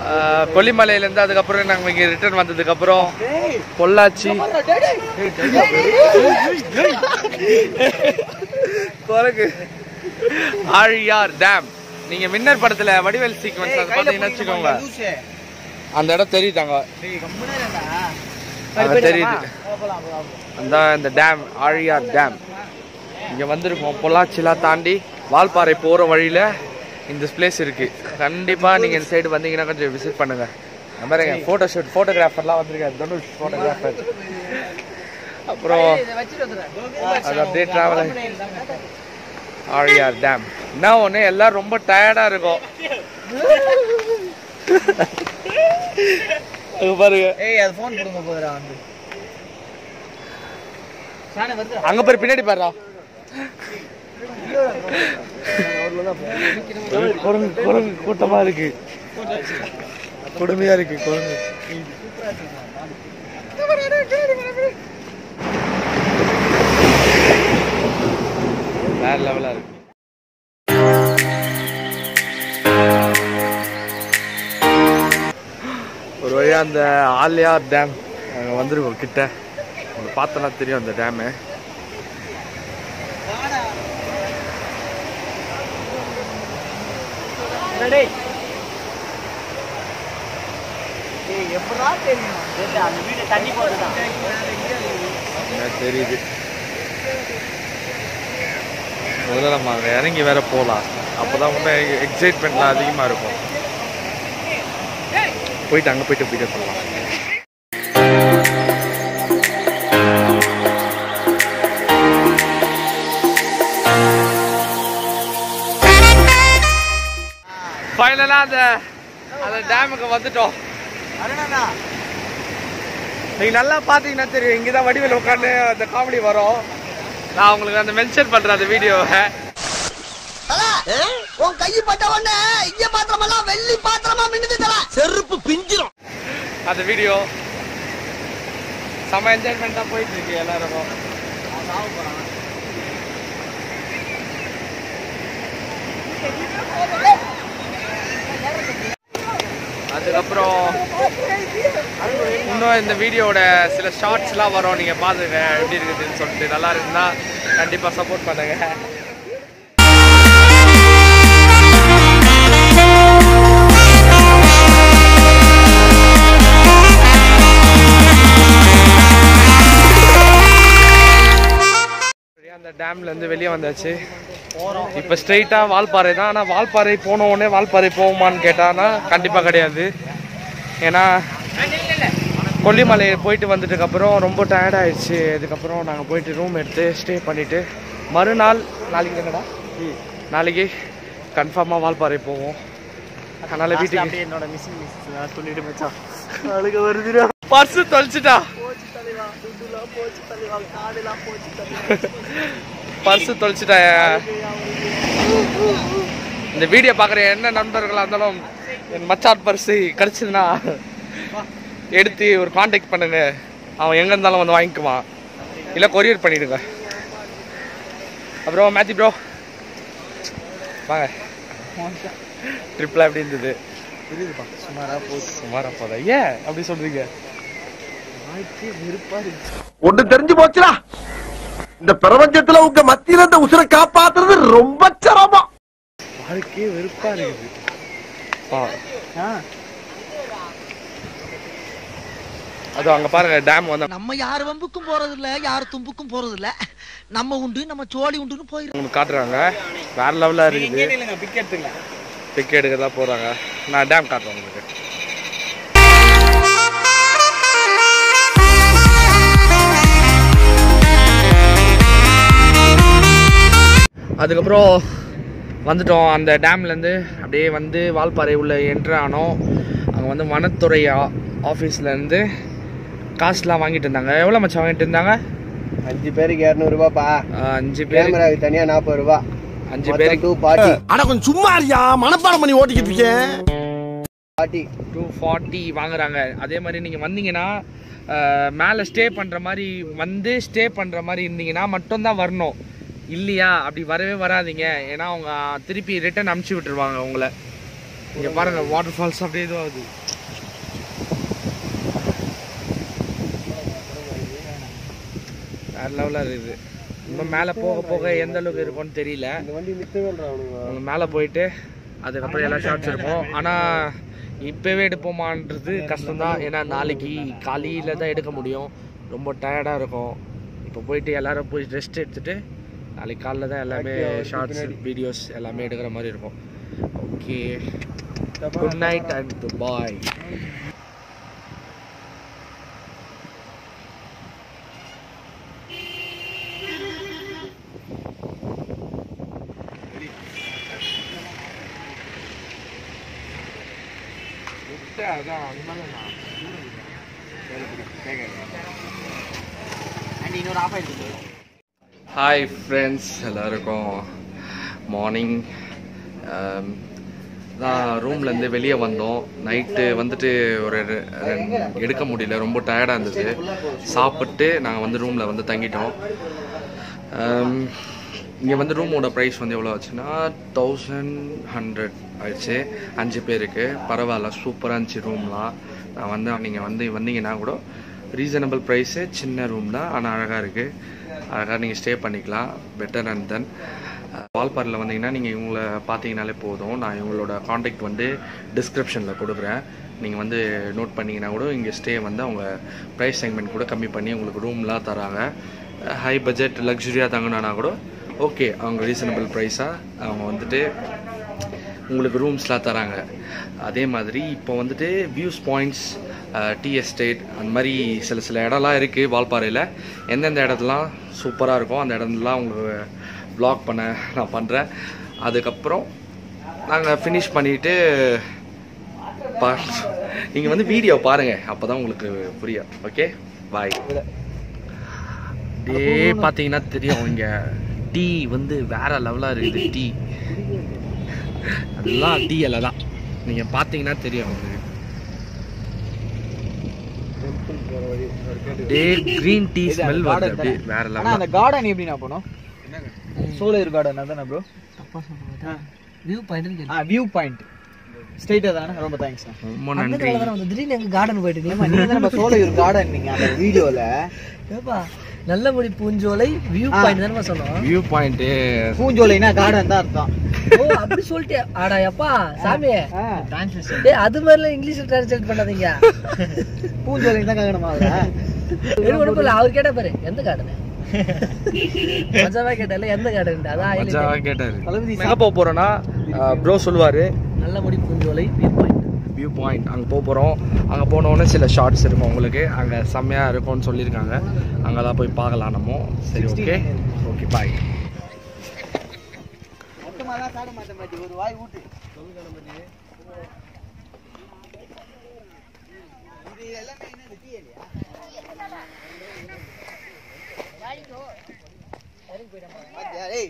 ஆஹ், கொல்லிமலையிலேருந்து அதுக்கப்புறம் நாங்கள் இங்கே ரிட்டர்ன் வந்ததுக்கப்புறம் பொள்ளாச்சி குரங்கு ஆழியார் டேம் நீங்க வின்னர் படத்துல வடிவேல் சீக்வன்ஸ் அது பாத்தீங்கன்னா வச்சுக்கோங்க அந்த இடம் தெரியுதாங்க அங்க தெரியுது அந்த இந்த டேம் ஆழியார் டேம் இங்க வந்திருக்கோம் பொள்ளாச்சிலாம் தாண்டி வால்பாறை போற வழியில இந்த பிளேஸ் இருக்கு கண்டிப்பா நீங்க இந்த சைடு வந்தீங்கன்னா கொஞ்சம் விசிட் பண்ணுங்க இந்த மாதிரி போட்டோ ஷூட் போட்டோகிராஃபர்லாம் வந்திருக்காரு தனுஷ் போட்டோகிராஃபர் அப்புறம் அது அப்படியே டிராவல் ஆழியார் டேம் என்ன ஒன்று எல்லாம் ரொம்ப டயர்டா இருக்கும் அங்க பாருங்க ஏய் அது ஃபோன் கொடுங்க போதுடா வந்து சாணி வருது அங்க பாரு பின்னாடி பாருடா குரங்கு குரங்கு கூட்டமா இருக்கு கொடுமையா இருக்கு குரங்கு வேற லெவலா இருக்கு ஒரு வழியா அந்த ஆலியார் டேம் அங்க வந்திருக்கோம் கிட்ட உங்களுக்கு பார்த்தோன்னா தெரியும் அந்த டேமு டேய் ஏய் எப்படா தெரியும் டேய் அந்த வீடு தண்ணி போடுதான் என்ன தெரியுது முதல்ல நம்ம அங்கே இறங்கி வேற போகலாம் அப்போதான் இன்னும் எக்ஸைட்மெண்ட்லாம் அதிகமாக இருக்கும் போயிட்டு அங்கே போயிட்டு வீடியோ பண்ணலாம் ஃபைனலாக அந்த அந்த டேமுக்கு வந்துட்டோம் அருணா நீங்க நல்லா பாத்தீங்கன்னா தெரியும் இங்க தான் வடிவேல் உட்காந்து அந்த காமெடி வரும் நான் உங்களுக்கு அந்த மென்ஷன் பண்றேன் அந்த வீடியோவை உன் கை பட்ட உடனே இங்க பாத்திரமெல்லாம் வெள்ளி பாத்திரமா மின்னுது தல செருப்பு பிஞ்சிரும் அந்த வீடியோ செம என்ஜாய்மெண்ட்டா போயிட்டு இருக்கு எல்லாருக்கும் அதுக்கப்புறம் இன்னும் இந்த வீடியோட சில ஷார்ட்ஸ்லாம் வரும் நீங்கள் பாருங்க எப்படி இருக்குதுன்னு சொல்லிட்டு நல்லா இருக்குன்னா கண்டிப்பாக சப்போர்ட் பண்ணுங்க அந்த டேம்ல இருந்து வெளியே வந்தாச்சு இப்போ ஸ்ட்ரைட்டா வால்பாறை தான் ஆனால் வால்பாறை போன உடனே வால்பாறை போகுமான்னு கேட்டானா கண்டிப்பாக கிடையாது ஏன்னா கொல்லிமலை போயிட்டு வந்துட்டுக்கு அப்புறம் ரொம்ப டயர்ட் ஆயிடுச்சு அதுக்கப்புறம் நாங்கள் போயிட்டு ரூம் எடுத்து ஸ்டே பண்ணிட்டு மறுநாள் நாளைக்கு என்னடா நாளைக்கு கன்ஃபார்மாக வால்பாறை போவோம் அதனால வீட்டுக்கு அப்படியே என்னோட மிஸ்ஸிங் மிஸ் சொல்லிட்டு மச்சான் அழுக வருதுடா பர்ஸு தொலைச்சிட்டா போச்சு தலைவா துட்டுலாம் போச்சு தலைவா காடுலாம் போச்சு தலைவா பர்ஸு தொலைச்சிட்டா இந்த வீடியோ பார்க்குற என்ன நண்பர்களாக இருந்தாலும் என் மச்சான் பர்ஸு கிடச்சிதுன்னா எடுத்து ஒரு காண்டாக்ட் பண்ணுங்க அவன் எங்கே இருந்தாலும் வந்து வாங்கிக்குவான் இல்லை கொரியர் பண்ணிடுங்க அப்புறம் மேத்தி ப்ரோ வாங்க ட்ரிப்லாம் எப்படி இருந்தது புரியுதுப்பா சுமாரா போச்சு சுமாரா போதா ஏன் அப்படி சொல்றீங்க வாழ்க்கை வெறுப்பா இருக்கு ஒண்ணு தெரிஞ்சு போச்சுடா இந்த பிரபஞ்சத்துல உங்க மத்தியில இந்த உசுரை காப்பாத்துறது ரொம்ப சிரமம் வாழ்க்கையே வெறுப்பா இருக்குது ஆ ஆ அது அங்க பாருங்க டேம் வந்து நம்ம யார் வம்புக்கும் போறது இல்ல யார் தும்புக்கும் போறது இல்ல நம்ம உண்டு நம்ம சோழி உண்டுன்னு போயிரும் உங்களுக்கு காட்டுறாங்க வேற லெவலா இருக்குது இல்லைங்க பிக் எடுத்துங்க பிக் எடுக்க தான் போறாங்க நான் டேம் காட்டுறேன் உங்களுக்கு அதுக்கப்புறம் வந்துட்டோம் அந்த டேம்லேருந்து அப்படியே வந்து வால்பாறை உள்ள என்ட்ரு ஆனோம் அங்கே வந்து வனத்துறை ஆ- ஆஃபீஸ்ல இருந்து காசுலாம் வாங்கிட்டு இருந்தாங்க எவ்வளோ மச்சான் வாங்கிட்டு இருந்தாங்க அஞ்சு பேருக்கு இரநூறு ரூபாப்பா ஆஹ் அஞ்சு பேர் கேமராவுக்கு தனியா நாற்பது ரூபா அஞ்சு பேருக்கு டூ பார்ட்டி ஆனா கொஞ்சம் சும்மா இருக்கியா மனப்பாடம் பண்ணி ஓட்டிக்கிட்டு இருக்கேன் பார்ட்டி டூ ஃபார்ட்டி வாங்குறாங்க அதே மாதிரி நீங்கள் வந்தீங்கன்னா அஹ், மேலே ஸ்டே பண்ணுற மாதிரி வந்து ஸ்டே பண்ணுற மாதிரி இருந்தீங்கன்னா மட்டும்தான் வரணும் இல்லையா அப்படி வரவே வராதீங்க ஏன்னா அவங்க திருப்பி ரிட்டர்ன் அனுப்பிச்சி விட்டுருவாங்க உங்களை இங்கே பாருங்கள் வாட்டர் ஃபால்ஸ் அப்படியே இதுவாகுது வேற லெவலாக இருக்குது இன்னும் மேலே போக போக எந்த அளவுக்கு இருக்கும்னு தெரியல அவங்க மேலே போயிட்டு அதுக்கப்புறம் எல்லா ஷார்ட்ஸ் இருக்கும் ஆனால் இப்போவே எடுப்போமான்றது கஷ்டம்தான் ஏன்னா நாளைக்கு காலையில் தான் எடுக்க முடியும் ரொம்ப டயர்டாக இருக்கும் இப்போ போயிட்டு எல்லாரும் போய் ரெஸ்ட் எடுத்துட்டு நாளைக்கு காலைல தான் எல்லாமே ஷார்ட்ஸ் வீடியோஸ் எல்லாமே எடுக்கிற மாதிரி இருக்கும் okay good night and bye and இன்னொரு ஆஃப் ஆயிடுச்சு ஹாய் ஃப்ரெண்ட்ஸ் எல்லாருக்கும் மார்னிங் தான் ரூம்லேருந்து வெளியே வந்தோம் நைட்டு வந்துட்டு ஒரு ரெ- ரெண்டு- எடுக்க முடியல ரொம்ப டயர்டாக இருந்தது சாப்பிட்டு நாங்கள் வந்து ரூமில் வந்து தங்கிட்டோம் இங்கே வந்து ரூமோட ப்ரைஸ் வந்து எவ்வளோ ஆச்சுன்னா தௌசண்ட் ஹண்ட்ரட் ஆயிடுச்சு அஞ்சு பேருக்கு பரவாயில்ல சூப்பராக இருந்துச்சு ரூம்லாம் நான் வந்து நீங்கள் வந்து வந்தீங்கன்னா கூட ரீசனபிள் ப்ரைஸு சின்ன ரூம் தான் ஆனால் அழகாக இருக்குது அழகாக நீங்கள் ஸ்டே பண்ணிக்கலாம் பெட்டர் அண்ட் தென் வால்பாரில் வந்தீங்கன்னா நீங்கள் இவங்கள பார்த்தீங்கனாலே போதும் நான் இவங்களோட காண்டாக்ட் வந்து டிஸ்கிரிப்ஷனில் கொடுக்குறேன் நீங்கள் வந்து நோட் பண்ணிங்கன்னா கூட இங்கே ஸ்டே வந்து அவங்க ப்ரைஸ் செக்மெண்ட் கூட கம்மி பண்ணி உங்களுக்கு ரூம்லாம் தராங்க ஹை பட்ஜெட் லக்ஸுரியாக தங்கினா கூட ஓகே அவங்க ரீசனபிள் ப்ரைஸாக அவங்க வந்துட்டு உங்களுக்கு ரூம்ஸ்லாம் தராங்க அதே மாதிரி இப்போ வந்துட்டு வியூஸ் பாயிண்ட்ஸ் டீ எஸ்டேட் அந்த மாதிரி சில சில இடம்லாம் இருக்குது வால்பாறையில் எந்தெந்த இடத்துலாம் சூப்பராக இருக்கும் அந்த இடம்லாம் உங்களுக்கு vlog பண்ண நான் பண்ணுறேன் அதுக்கப்புறம் நாங்கள் ஃபினிஷ் பண்ணிவிட்டு பா நீங்கள் வந்து வீடியோ பாருங்கள் அப்போ தான் உங்களுக்கு புரியும் ஓகே பாய் டே பார்த்தீங்கன்னா தெரியும் இங்கே டீ வந்து வேற லெவலாக இருக்குது டீ அதெல்லாம் டீ இலை தான் நீங்கள் பார்த்தீங்கன்னா தெரியும் உங்களுக்கு டே க்ரீன் டீ ஸ்மெல் வருது அப்படியே வேற ஆனா லெவலாக அந்த கார்டன் எப்படி நான் போனோம் சோலர் கார்டன் அதானே ப்ரோ வியூ பாயிண்ட் ஆ வியூ பாயிண்ட் ஸ்ட்ரைட்டா தானே ரொம்ப தேங்க்ஸ் ரொம்ப நன்றி வந்து திடீர்னு எங்க கார்டன் போயிட்டு ஏமா நீங்க தான் நம்ம சோலர் கார்டன் நீங்க அந்த வீடியோல ஏப்பா நல்லபடி பூஞ்சோலை வியூ பாயிண்ட் தானே சொன்னோம் வியூ பாயிண்ட்டு பூஞ்சோலைனா கார்டன் தான் அர்த்தம் ஓ அப்படி சொல்லிட்டே ஆடா எப்பா சாமி ஆ, டேய் அது மாதிரிலாம் இங்கிலீஷ்ல டிரான்ஸ்லேட் பண்ணாதீங்க பூஞ்சோலை தான் காரணமா எனக்கு ஒண்ணும் புரியல அவர் கேட்டா பாரு எந்த கார்டன் மஜாவா கேட்டால எந்த கார்டன் அதான் highlight. மஜாவாக கேட்டார் தளபதி எங்கே போக போகிறோன்னா ப்ரோ சொல்லுவார் நல்லபடி பூஞ்சோலை வியூ பாயிண்ட் வியூ பாயிண்ட் அங்கே போக போகிறோம் அங்கே போனோடனே சில ஷார்ட்ஸ் இருக்கும் உங்களுக்கு அங்கே செம்மையாக இருக்கும்னு சொல்லியிருக்காங்க அங்கே தான் போய் பார்க்கலாம் நம்ம சரி ஓகே ஓகே பாய் மொத்தமா தான் சாட மாட்டேன் பாட்டி ஒரு வாய் ஊட்டு இது எல்லாமே என்ன டீ இல்லையா பாத்தியா, ஏய்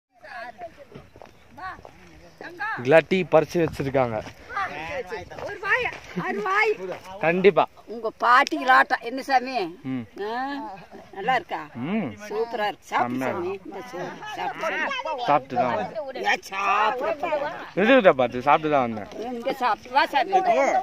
இதெல்லாம் டீ பறிச்சு வச்சிருக்காங்க ஒரு வாய் ஆறு வாய் கண்டிப்பா உங்க பாட்டிகளாட்டம் என்ன சாமி ம் ஆ, நல்லா இருக்கா ம் சூப்பரா இருக்கு சாப்பிடு சாமி இந்த சோறு சாப்பிடு சாமி. சாப்பிட்டு தான் வந்தேன் ஏன் சாப்பிட போறா? எதுக்கிட்ட பார்த்து சாப்பிட்டு தான் வந்தேன் இங்க சாப்பிட்டு வா சாமி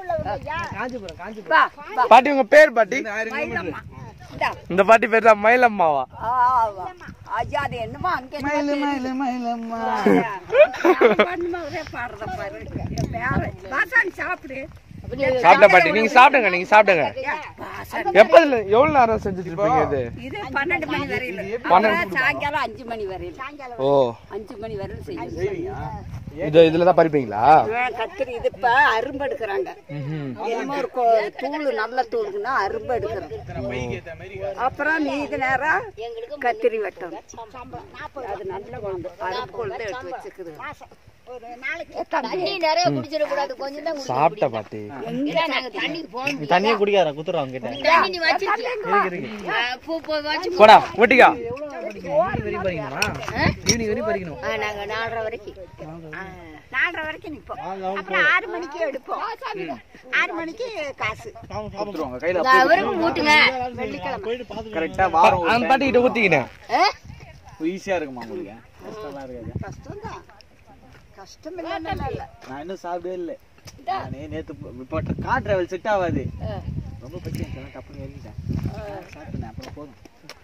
வா வா பாட்டி உங்க பேர் பாட்டி மயிலம்மா இந்தா. இந்த பாட்டி பேர் தான் மயிலம்மாவா ஆ, வா. ஐயா அது என்னமோ அங்க என்னமோ மயிலு தெரியுது. மயிலு மயிலம்மா பண்ணுமா ஒரே பாடுறத பாரு என் பேரன். வா சாமி சாப்பிடு சாப்பிட்ட பாட்டி நீங்க சாப்பிடுங்க நீங்க சாப்பிடுங்க வா சாமி. எப்பதுல எவ்வளவு நேரம் செஞ்சுட்டு இருப்பீங்க இது இது பன்னெண்டு மணி வரையில பன்னெண்டு. அப்புறம் சாயங்காலம் அஞ்சு மணி வரையில ஓ அஞ்சு மணி வரையில செய்யும் இது இதுல தான் பறிப்பீங்களா ஆ, கத்திரி இது இப்ப அரும்பு எடுக்கிறாங்க என்னமோ ஒரு கொ- தூள் நல்ல தூளுக்குன்னா அரும்பு எடுக்கிறோம் அப்புறம் மீதி நேரம் கத்திரி வெட்டணும் அது நல்ல குழந்தை அரும்பு குழந்தை எடுத்து வச்சுக்குது தண்ணி நிறைய குடிச்சிடக்கூடாது கொஞ்சம் தான் சாப்பிட்ட பாட்டி குடிச்சா நாங்க தண்ணிக்கு போகணும் தண்ணியை குடிக்காத குத்துறோம் கிட்ட தண்ணி நீ வச்சிருக்கியா ஆ, பூ பூ வச்சு போடா ஒட்டிக்கா ஈவினிங் வரையும் படிக்கணும் ஆ, நாங்க நாலரை வரைக்கும் ஆ, நாலரை வரைக்கும் நிப்போம் அப்புறம் ஆறு மணிக்கு எடுப்போம் ஆறு மணிக்கு காசு குத்துருவாங்க கையில இந்த அவருக்கும் ஊட்டுங்க வெள்ளிக்கிழமை கரெக்டா வாரம் அந்த பாட்டி கிட்ட ஊத்திக்கினேன் ஆ? ஈஸியா இருக்குமா உங்களுக்கு கஷ்டமா இருக்காது கஷ்டம் தான் கஷ்டம் இல்லைன்னு இல்லை நான் இன்னும் சாப்பிடவே இல்லை நானே நேத்து போ- இப்போ கார் டிராவல் செட் ஆகாது ரொம்ப பற்றி எனக்கு டப்புனு எழுதிட்டேன் சாப்பிட்டேன் அப்புறம் போதும்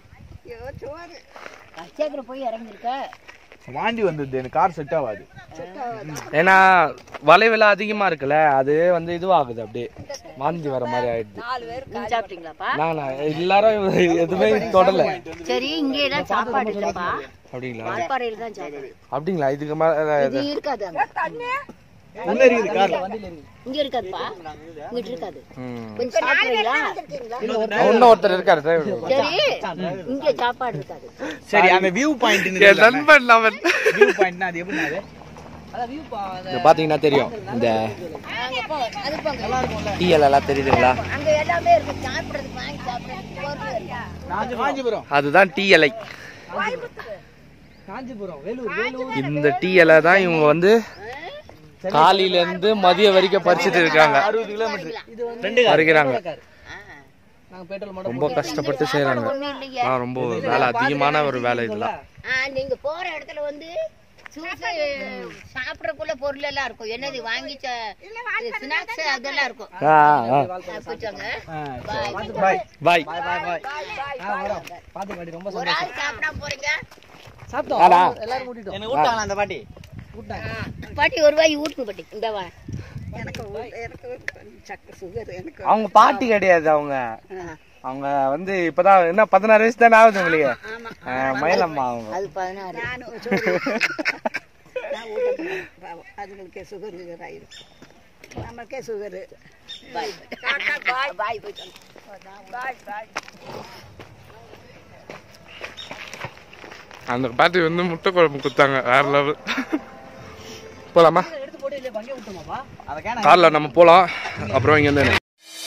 ஐயோ சோறு சீக்கிரம் போய் இறங்கிருக்க வாண்டி வந்தது எனக்கு கார் செட் ஆகாது ஏன்னா வளைவுல அதிகமா இருக்குல்ல அது வந்து இதுவாகுது அப்படியே வாந்தி வர மாதிரி ஆயிடுது நீங்க சாப்பிட்டீங்களாப்பா நான் நான் எல்லாரும் எதுவுமே தொடல சரி இங்கே எல்லாம் சாப்பாடு இல்லப்பா அப்படிங்களா வால்பாறையில தான் சாப்பாடு அப்படிங்களா இதுக்கு மேல இது இருக்காது அங்க உள்ள இருக்குது கார் இங்க இருக்காதுப்பா இங்கிட்டு இருக்காது ம். கொஞ்சம் சாப்பிடுறீங்களா இன்னும் ஒருத்தர் இருக்காரு driver. சரி இங்க சாப்பாடு இருக்காது சரி அந்த வியூ பாயிண்ட் என் நண்பன் அவன் வியூ பாயிண்ட்னா அது எப்படி அது அதான் வியூ பா இது பாத்தீங்கன்னா தெரியும் இந்த அங்க போ அது போங்க டீஎல் எல்லாம் தெரியுதுங்களா அங்க எல்லாமே இருக்கு சாப்பிடுறதுக்கு வாங்கி சாப்பிடுறதுக்கு பொருள் இருக்கு. காஞ்சிபுரம் அதுதான் டீ இலை காஞ்சிபுரம் வேலூர் வேலூர் இந்த டீ இலை தான் இவங்க வந்து காலையில இருந்து மதியம் வரைக்கும் பறிச்சுட்டு இருக்காங்க அறுபது கிலோமீட்டர் இது வந்து ரெண்டு பறிக்கிறாங்க கார் நாங்க பெட்ரோல் மட்டும் ரொம்ப கஷ்டப்பட்டு செய்யறாங்க ஒண்ணும் இல்லையே ஆ ரொம்ப வேலை அதிகமான ஒரு வேலை இதெல்லாம் ஆ, நீங்க போற இடத்துல வந்து ஜூஸ் சாப்பிடறக்குள்ள பொருள் எல்லாம் இருக்கும் என்னது வாங்கி ஸ்நாக்ஸ் அதெல்லாம் இருக்கும் ஆ, ஆ. போச்சாங்க பாய் பாய் ஆ வரோம் பாத்து பாட்டி ரொம்ப ஒரு ஆள் சாப்பிடாம போறீங்க சாப்பிட்டோம் ஆடா. எல்லாரும் கூட்டிட்டோம் என்ன விட்டாங்களா அந்த பாட்டி கூட்டாங்க பாட்டி ஒரு வாய் ஊட்டுங்க பாட்டி இந்த வா எனக்கு ஊ- எனக்கு சக்கரை சுகர் எனக்கு அவங்க பாட்டி கிடையாது அவங்க அவங்க வந்து இப்பதான் என்ன பதினாறு வயசு தானே ஆகுது உங்களுக்கு ஆ, மயிலம்மா அவங்க அது பதினாறு நானும் சோறு நான் ஊட்ட மாட்டேன். பாவம். அதுங்களுக்கே சுகர் சுகர் ஆயிடும் நமக்கே சுகரு பாய் பாய் போயிட்டு பாய் பாய் அந்த பாட்டி வந்து முட்டை குழம்பு கொடுத்தாங்க வேற லெவல் போலாமா எடுத்து போட்டு இல்லையா பங்கே விட்டுமாப்பா அந்த கேன கார்ல நம்ம போலாம் அப்புறம் இங்க இருந்து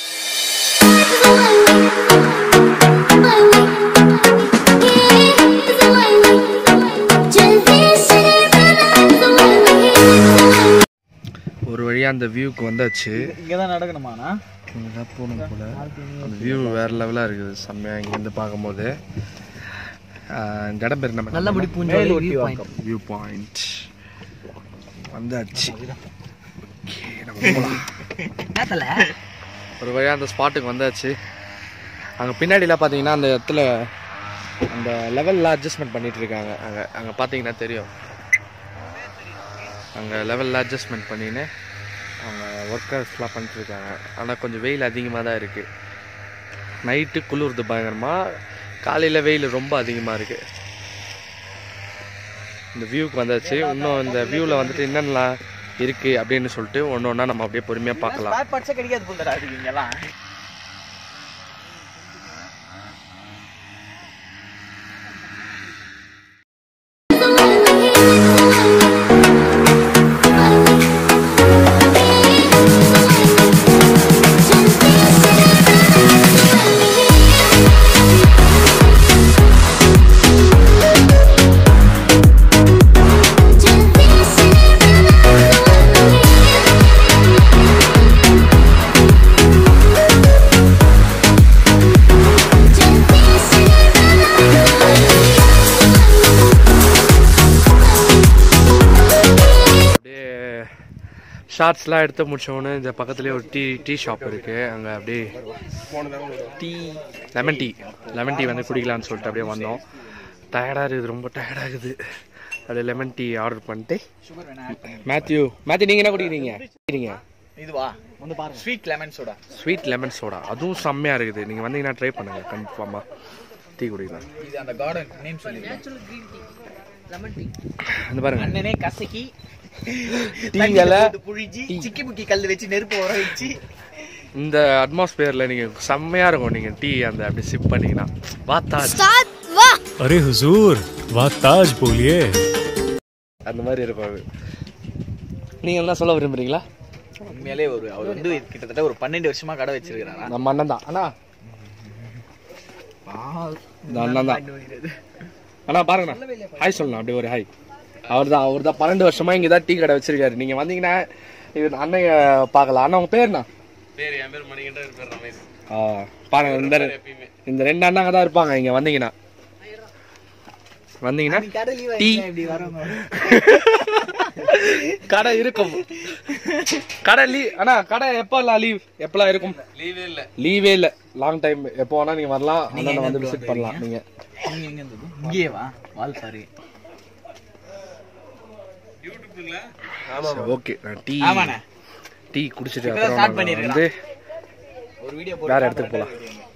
ஒரு வழியா அந்த வியூக்கு வந்தாச்சு இங்கதான் நடக்கணுமாண்ணா இங்கதான் போகணும் போல அந்த வியூ வேற லெவலா இருக்குது செம்மையா இங்கேருந்து பார்க்கும்போது ஆஹ் இந்த இடம் பேர் நம்ம நல்லபடி பூஞ்சோலை வியூ பாயிண்ட் வியூ பாயிண்ட் வந்தாச்சு Okay, நம்ம போலாம் நேத்தல ஒரு வழியாக அந்த ஸ்பாட்டுக்கு வந்தாச்சு அங்கே பின்னாடிலாம் பார்த்தீங்கன்னா அந்த இடத்துல அந்த லெவலில் அட்ஜஸ்ட்மெண்ட் பண்ணிட்டு இருக்காங்க அங்கே அங்கே பார்த்தீங்கன்னா தெரியும் அங்கே லெவலில் அட்ஜஸ்ட்மெண்ட் பண்ணின்னு அவங்க ஒர்க்கர்ஸ்லாம் பண்ணிட்டு இருக்காங்க ஆனால் கொஞ்சம் வெயில் அதிகமாக தான் இருக்குது நைட்டு குளிருது பயங்கரமாக காலையில் வெயில் ரொம்ப அதிகமாக இருக்குது இந்த வியூக்கு வந்தாச்சு இன்னும் இந்த வியூவில் வந்துட்டு என்னென்னலாம் இருக்குது அப்படின்னு சொல்லிட்டு ஒன்று ஒன்றா நம்ம அப்படியே பொறுமையாக பார்க்கலாம் ஸ்பேர் பார்ட்ஸே கிடைக்காது போலடா அதுக்கு இங்கெல்லாம் அப்படியே ஷார்ட்ஸ்லாம் எடுத்து முடிச்சோன்னு இந்த பக்கத்துலேயே ஒரு டீ டீ ஷாப் இருக்கு அங்கே அப்படியே tea lemon tea lemon tea வந்து குடிக்கலாம்னு சொல்லிட்டு அப்படியே வந்தோம் டயர்டாக இருக்குது ரொம்ப டயர்டாக இருக்குது அப்படியே லெமன் டீ ஆர்டர் பண்ணிட்டு மேத்யூ மேத்யூ நீங்கள் என்ன குடிக்கிறீங்க குடிக்கிறீங்க இதுவா வந்து பாருங்க sweet lemon soda sweet lemon soda அதுவும் செம்மையாக இருக்குது நீங்கள் வந்தீங்கன்னா ட்ரை பண்ணுங்க கன்ஃபார்மாக டீ குடிக்கலாம் இது அந்த கார்டன் நேம் சொல்லிருக்கேன் லெமன் டீ இந்த பாருங்க அண்ணனே கசக்கி டீ தண்ணியில இலை போட்டு புழிஞ்சு சிக்கி முக்கி கல் வச்சு நெருப்பு வர வச்சு இந்த அட்மாஸ்பியரில் நீங்கள் செம்மையாக இருக்கும் நீங்கள் டீ அந்த அப்படி சிப் பண்ணீங்கன்னா வாத்தா अरे हुजूर वाह ताज बोलिए அந்த மாதிரி இருப்பாரு நீங்கள் என்ன சொல்ல விரும்புறீங்களா உண்மையிலே ஒரு அவர் வந்து கிட்டத்தட்ட ஒரு பன்னெண்டு வருஷமா கடை வச்சிருக்கிறாரா நம்ம அண்ணன் தான் அண்ணா இந்த அண்ணன் தான் அண்ணா பாருங்கண்ணா ஹாய் சொல்லணும் அப்படியே ஒரு ஹாய் அவர் தான் அவர் தான் பன்னெண்டு வருஷமா இங்கே தான் டீ கடை வச்சிருக்காரு நீங்கள் வந்தீங்கன்னா இது அண்ணன் பார்க்கலாம் அண்ணா உங்கள் பேர் என்ன ஆ பாருங்க இந்த ரெ- இந்த ரெண்டு அண்ணாங்க தான் இருப்பாங்க இங்கே வந்தீங்கன்னா வந்தீங்கன்னா டீ கடை இருக்கும் கடை லீவ் அண்ணா கடை எப்போல்லாம் லீவ் எப்போல்லாம் இருக்கும் லீவே இல்ல லீவே இல்ல லாங் டைம் எப்போ வேணா நீங்க வரலாம் அண்ணனை வந்து விசிட் பண்ணலாம் நீங்க நீங்க எங்க இருந்தது இங்கேயே வா வால் பாரு ஓகே நான் டீ ஆமாண்ணே டீ குடிச்சிட்டு இப்பதான் அப்புறம் start நாங்க பண்ணிருக்கலாம். வந்து ஒரு வீடியோ வேற இடத்துக்கு போலாம்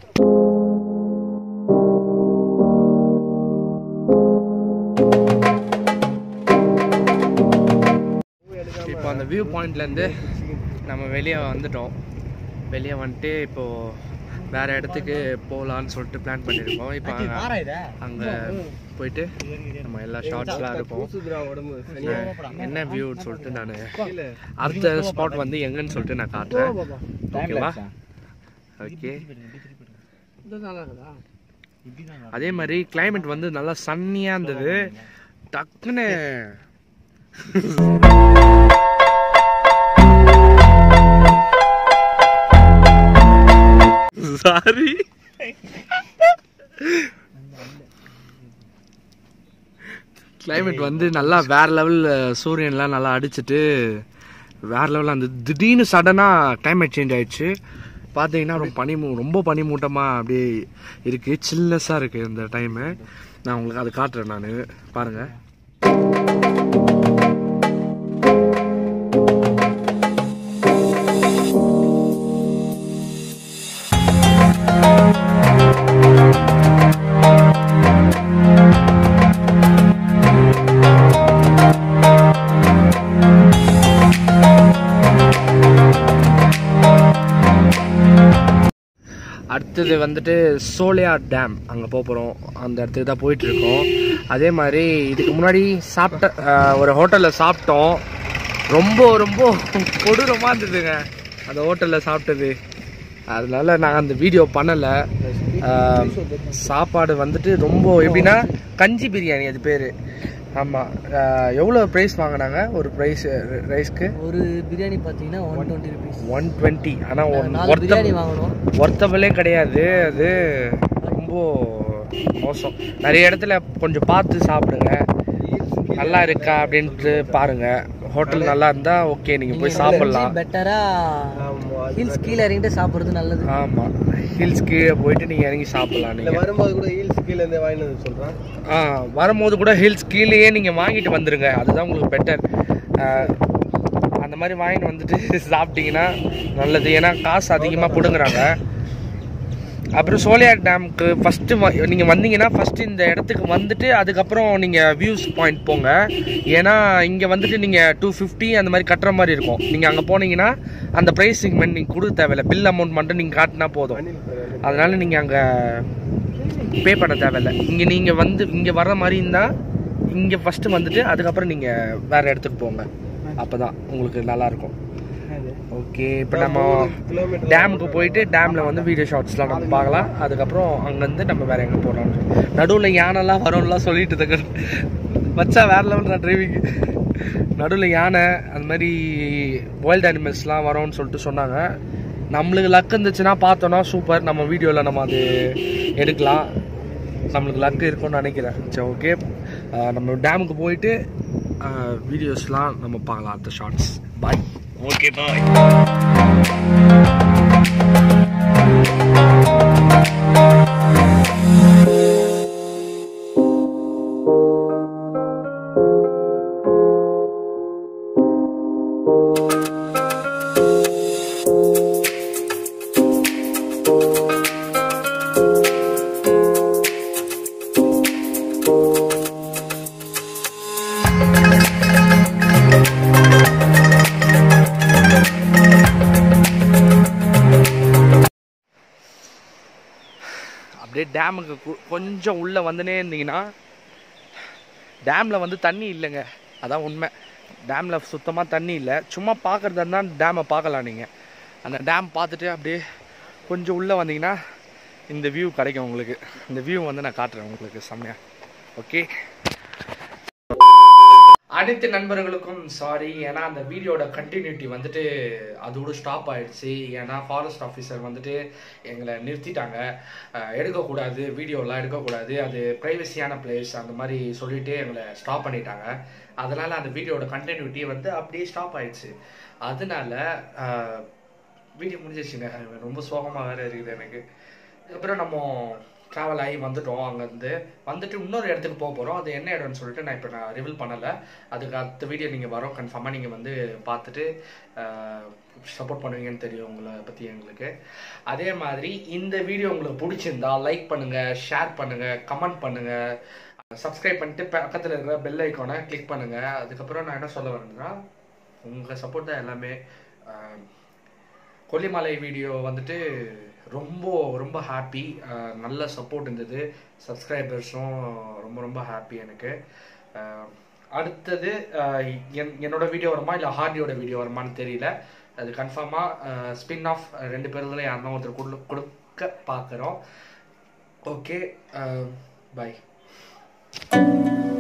இப்போ அந்த வியூ பாயிண்ட்லேருந்து நம்ம வெளியே வந்துட்டோம் வெளியே வந்துட்டு இப்போ வேற இடத்துக்கு போகலான்னு சொல்லிட்டு பிளான் பண்ணியிருக்கோம் இப்போ அங்கே அங்கே போயிட்டு நம்ம எல்லா ஷார்ட்ஸ்லாம் இருக்கும் என்ன வியூன்னு சொல்லிட்டு நான் அடுத்த ஸ்பாட் வந்து எங்கன்னு சொல்லிட்டு நான் காட்டுறேன் ஓகேவா ஓகே அதே மாதிரி கிளைமேட் வந்து நல்லா சன்னியா இருந்தது டக்குன்னு சாரி கிளைமேட் வந்து நல்லா வேற லெவல் சூரியன்லாம் நல்லா அடிச்சிட்டு வேற லெவலில் அந்த திடீர்னு சடனாக கிளைமேட் சேஞ்ச் ஆயிடுச்சு பார்த்தீங்கன்னா ரொம்ப பனி மூ- ரொம்ப பனிமூட்டமாக அப்படியே இருக்கு சில்னஸாக இருக்கு இந்த டைமு நான் உங்களுக்கு அதை காட்டுறேன் நான் பாருங்க அடுத்தது வந்துட்டு சோலையா டேம் அங்கே போக போகிறோம் அந்த இடத்துக்கு தான் போயிட்டு இருக்கோம் அதே மாதிரி இதுக்கு முன்னாடி சாப்பிட்ட அஹ், ஒரு ஹோட்டலில் சாப்பிட்டோம் ரொம்ப ரொம்ப கொடூரமாக இருந்ததுங்க அந்த ஹோட்டலில் சாப்பிட்டது அதனால நான் அந்த வீடியோ பண்ணலை சாப்பாடு வந்துட்டு ரொம்ப எப்படின்னா கஞ்சி பிரியாணி அது பேர் ஆமாம் எவ்வளோ ப்ரைஸ் வாங்கினாங்க ஒரு ப்ரைஸ் ரைஸ்க்கு ஒரு பிரியாணி பார்த்தீங்கன்னா one twenty rupees one twenty ஆனால் நாலு பிரியாணி வாங்கணும் ஒர்த்தபிளே கிடையாது அது ரொம்ப மோசம் நிறைய இடத்துல கொஞ்சம் பார்த்து சாப்பிடுங்க நல்லா இருக்கா அப்படின்ட்டு பாருங்க ஹோட்டல் நல்லா இருந்தா ஓகே நீங்க போய் சாப்பிடலாம் பெட்டரா ஹில்ஸ் கீழே இறங்கிட்டு சாப்பிடுறது நல்லது ஆமா ஹில்ஸ் கீழே போயிட்டு நீங்க இறங்கி சாப்பிடலாம் நீங்க வரும்போது கூட ஹீல்ஸ் கீழே இருந்து வாங்கிட்டு வந்து சொல்றான் ஆ வரும்போது கூட ஹில்ஸ் கீழேயே நீங்கள் வாங்கிட்டு வந்துருங்க அதுதான் உங்களுக்கு பெட்டர் அந்த மாதிரி வாங்கிட்டு வந்துட்டு சாப்பிட்டீங்கன்னா நல்லது ஏன்னா காசு அதிகமாக பிடுங்குறாங்க அப்புறம் சோலியார் டேமுக்கு ஃபஸ்ட்டு நீங்கள் வந்தீங்கன்னா ஃபஸ்ட்டு இந்த இடத்துக்கு வந்துட்டு அதுக்கப்புறம் நீங்கள் வியூஸ் பாயிண்ட் போங்க ஏன்னா இங்கே வந்துட்டு நீங்கள் டூ ஃபிஃப்டி அந்த மாதிரி கட்டுற மாதிரி இருக்கும் நீங்கள் அங்கே போனீங்கன்னா அந்த ப்ரைஸ் நீங்கள் நீங்கள் கொடுக்க தேவையில்ல பில் அமௌண்ட் மட்டும் நீங்கள் காட்டினா போதும் அதனால நீங்கள் அங்கே பே பண்ண தேவையில்ல இங்கே நீங்கள் வந்து இங்கே வர்ற மாதிரி இருந்தால் இங்கே ஃபஸ்ட்டு வந்துட்டு அதுக்கப்புறம் நீங்கள் வேறு இடத்துக்கு போங்க அப்போ தான் உங்களுக்கு நல்லாயிருக்கும் ஓகே இப்போ நம்ம டேமுக்கு போயிட்டு டேமில் வந்து வீடியோ ஷார்ட்ஸ்லாம் நம்ம பார்க்கலாம் அதுக்கப்புறம் அங்கேருந்து நம்ம வேறு எங்கே போகிறோம் நடுவில் யானைலாம் வரும்லாம் சொல்லிட்டு இருக்க வச்சா வேறு லெவல் தான் டிரைவிங் நடுவில் யானை அந்த மாதிரி வைல்ட் அனிமல்ஸ்லாம் வரும்னு சொல்லிட்டு சொன்னாங்க நம்மளுக்கு லக் இருந்துச்சுன்னா பார்த்தோன்னா சூப்பர் நம்ம வீடியோவில் நம்ம அது எடுக்கலாம் நம்மளுக்கு லக் இருக்கும்னு நினைக்கிறேன் சரி ஓகே நம்ம டேமுக்கு போயிட்டு வீடியோஸ்லாம் நம்ம பார்க்கலாம் அடுத்த ஷார்ட்ஸ் பாய் ஓகே பாய் அப்படியே டேமுக்கு கு- கொஞ்சம் உள்ளே வந்துனே இருந்தீங்கன்னா டேமில் வந்து தண்ணி இல்லைங்க அதான் உண்மை டேமில் சுத்தமாக தண்ணி இல்லை சும்மா பார்க்குறதா இருந்தால் டேமை பார்க்கலாம் நீங்கள் அந்த டேம் பார்த்துட்டு அப்படியே கொஞ்சம் உள்ளே வந்தீங்கன்னா இந்த வியூ கிடைக்கும் உங்களுக்கு இந்த வியூ வந்து நான் காட்டுறேன் உங்களுக்கு செம்மையா ஓகே அனைத்து நண்பர்களுக்கும் சாரி ஏன்னா அந்த வீடியோட கண்டினியூட்டி வந்துட்டு அதோட ஸ்டாப் ஆயிடுச்சு ஏன்னா ஃபாரஸ்ட் ஆஃபீஸர் வந்துட்டு எங்களை நிறுத்திட்டாங்க அஹ் எடுக்கக்கூடாது வீடியோலாம் எடுக்கக்கூடாது அது ப்ரைவசியான பிளேஸ் அந்த மாதிரி சொல்லிட்டு எங்களை ஸ்டாப் பண்ணிட்டாங்க அதனால அந்த வீடியோட கண்டினியூட்டி வந்து அப்படியே ஸ்டாப் ஆயிடுச்சு அதனால வீடியோ முடிஞ்சிச்சுங்க ரொம்ப சோகமாக வேற இருக்குது எனக்கு அப்புறம் நம்ம ட்ராவல் ஆகி வந்துட்டோம் அங்கேருந்து வந்துட்டு இன்னொரு இடத்துக்கு போக போகிறோம் அது என்ன இடம்னு சொல்லிட்டு நான் இப்போ நான் ரிவீல் பண்ணலை அதுக்கு அடுத்த வீடியோ நீங்கள் வரோம் கன்ஃபார்மாக நீங்கள் வந்து பார்த்துட்டு சப்போர்ட் பண்ணுவீங்கன்னு தெரியும் உங்களை பற்றி எங்களுக்கு அதே மாதிரி இந்த வீடியோ உங்களுக்கு பிடிச்சிருந்தா லைக் பண்ணுங்கள் ஷேர் பண்ணுங்கள் கமெண்ட் பண்ணுங்கள் சப்ஸ்கிரைப் பண்ணிட்டு பக்கத்தில் இருக்கிற பெல் ஐக்கானை கிளிக் பண்ணுங்கள் அதுக்கப்புறம் நான் என்ன சொல்ல வரேன்னா உங்கள் சப்போர்ட் தான் எல்லாமே அஹ், கொல்லிமலை வீடியோ வந்துட்டு ரொம்ப ரொம்ப ஹாப்பி நல்ல சப்போர்ட் இருந்தது சப்ஸ்கிரைபர்ஸும் ரொம்ப ரொம்ப ஹாப்பி எனக்கு அஹ், அடுத்தது அஹ், என் என்னோட வீடியோ வருமா இல்லை ஹார்டியோட வீடியோ வருமான்னு தெரியல அது கன்ஃபார்மாக ஸ்பின் ஆஃப் ரெண்டு பேர்ல யாருன்னா ஒருத்தர் கொடு- கொடுக்க பார்க்குறோம் ஓகே பாய்